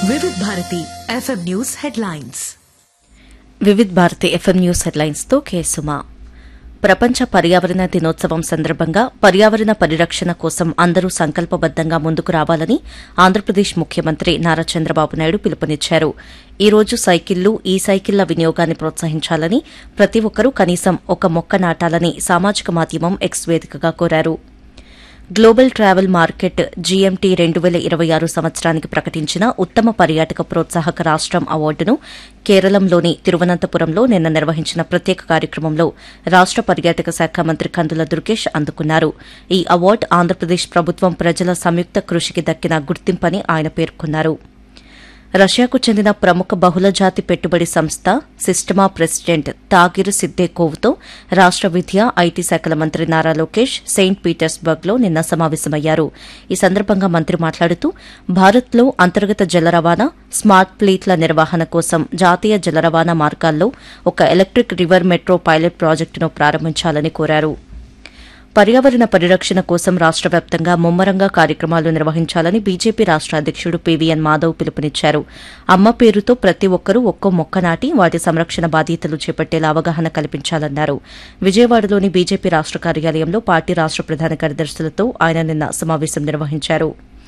వివిధ Bharati FM news headlines Vividh Bharati FM news headlines తో కేసుమా ప్రపంచ పర్యావరణ దినోత్సవం సందర్భంగా పర్యావరణ పరిరక్షణ కోసం అందరూ సంకల్పబద్దంగా ముందుకు రావాలని ఆంధ్రప్రదేశ్ ముఖ్యమంత్రి నారా చంద్రబాబు నాయుడు పిలుపునిచ్చారు ఈ రోజు సైకిళ్లు ఈ సైకిళ్ల వినియోగాన్ని ప్రోత్సహించాలని ప్రతి ఒక్కరూ కనీసం ఒక మొక్క నాటాలని సామాజిక మాధ్యమం ఎక్స్ వేదికగా కోరారు గ్లోబల్ ట్రావెల్ మార్కెట్ జీఎంటీ రెండు వేల ఇరవై ఆరు సంవత్సరానికి ప్రకటించిన ఉత్తమ పర్యాటక ప్రోత్సాహక రాష్టం అవార్డును కేరళంలోని తిరువనంతపురంలో నిన్న నిర్వహించిన ప్రత్యేక కార్యక్రమంలో రాష్ట పర్యాటక శాఖ మంత్రి కందుల దుర్గేష్ అందుకున్నారు ఈ అవార్డు ఆంధ్రప్రదేశ్ ప్రభుత్వం ప్రజల సంయుక్త కృషికి దక్కిన గుర్తింపని ఆయన పేర్కొన్నారు రష్యాకు చెందిన ప్రముఖ బహుళజాతి పెట్టుబడి సంస్థ సిస్టమా ప్రెసిడెంట్ తాగిర్ సిద్దేకోవ్తో రాష్ట విద్య ఐటీ శాఖల మంత్రి నారా లోకేష్ సెయింట్ పీటర్స్బర్గ్లో నిన్న సమావేశమయ్యారు ఈ సందర్భంగా మంత్రి మాట్లాడుతూ భారత్లో అంతర్గత జల రవాణా స్మార్ట్ ఫ్లీట్ల నిర్వహణ కోసం జాతీయ జల రవాణా మార్గాల్లో ఒక ఎలక్ట్రిక్ రివర్ మెట్రో పైలట్ ప్రాజెక్టును ప్రారంభించాలని కోరారు పర్యావరణ పరిరక్షణ కోసం రాష్ట వ్యాప్తంగా ముమ్మరంగా కార్యక్రమాలు నిర్వహించాలని బీజేపీ రాష్ట అధ్యకుడు పీవీఎన్ మాధవ్ పిలుపునిచ్చారు అమ్మ పేరుతో ప్రతి ఒక్కరూ ఒక్కో మొక్క నాటి వాటి సంరక్షణ బాధ్యతలు చేపట్టేలా అవగాహన కల్పించాలన్నారు విజయవాడలోని బీజేపీ రాష్ట కార్యాలయంలో పార్టీ రాష్ట ప్రధాన కార్యదర్శులతో ఆయన నిన్న సమావేశం నిర్వహించారు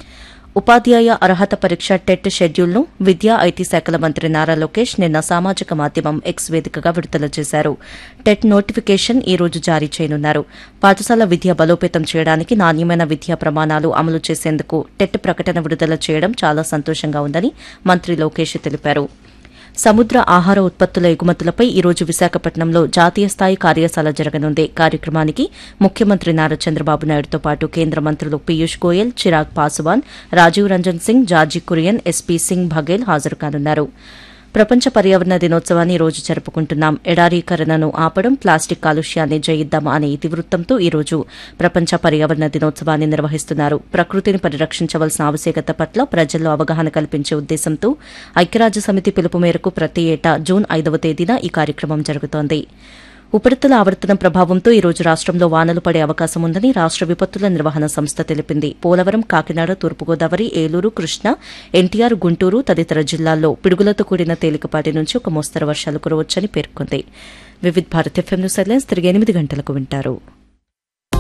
ఉపాధ్యాయ అర్హత పరీక్ష టెట్ షెడ్యూల్ను విద్యా ఐటీ శాఖల మంత్రి నారా లోకేష్ నిన్న సామాజిక మాధ్యమం ఎక్స్ వేదికగా విడుదల చేశారు టెట్ నోటిఫికేషన్ ఈ రోజు జారీ చేయనున్నారు పాఠశాల విద్య బలోపేతం చేయడానికి నాణ్యమైన విద్యా ప్రమాణాలు అమలు చేసేందుకు టెట్ ప్రకటన విడుదల చేయడం చాలా సంతోషంగా ఉందని మంత్రి లోకేష్ తెలిపారు సముద్ర ఆహార ఉత్పత్తుల ఎగుమతులపై ఈ రోజు విశాఖపట్నంలో జాతీయ స్థాయి కార్యశాల జరగనుంది కార్యక్రమానికి ముఖ్యమంత్రి నారా చంద్రబాబు నాయుడుతో పాటు కేంద్ర మంత్రులు పీయూష్ గోయల్ చిరాగ్ పాస్వాన్ రాజీవ్ రంజన్ సింగ్ జార్జీ కురియన్ ఎస్పీ సింగ్ బఘేల్ హాజరు కానున్నారు ప్రపంచ పర్యావరణ దినోత్సవాన్ని ఈ రోజు జరుపుకుంటున్నాం ఎడారీకరణను ఆపడం ప్లాస్టిక్ కాలుష్యాన్ని జయిద్దాం అనే ఇతివృత్తంతో ఈ రోజు ప్రపంచ పర్యావరణ దినోత్సవాన్ని నిర్వహిస్తున్నారు ప్రకృతిని పరిరక్షించవలసిన ఆవశ్యకత పట్ల ప్రజల్లో అవగాహన కల్పించే ఉద్దేశంతో ఐక్యరాజ్య సమితి పిలుపు మేరకు ప్రతి ఏటా జూన్ ఐదవ తేదీన ఈ కార్యక్రమం జరుగుతోంది ఉపరితల ఆవర్తనం ప్రభావంతో ఈ రోజు రాష్టంలో వానలు పడే అవకాశం ఉందని రాష్ట విపత్తుల నిర్వహణ సంస్థ తెలిపింది పోలవరం కాకినాడ తూర్పుగోదావరి ఏలూరు కృష్ణా ఎన్టీఆర్ గుంటూరు తదితర జిల్లాల్లో పిడుగులతో కూడిన తేలికపాటి నుంచి ఒక మోస్తరు వర్షాలు కురవచ్చని పేర్కొంది Vividh Bharat FM news headlines తిరిగి ఎనిమిది గంటలకు వింటారు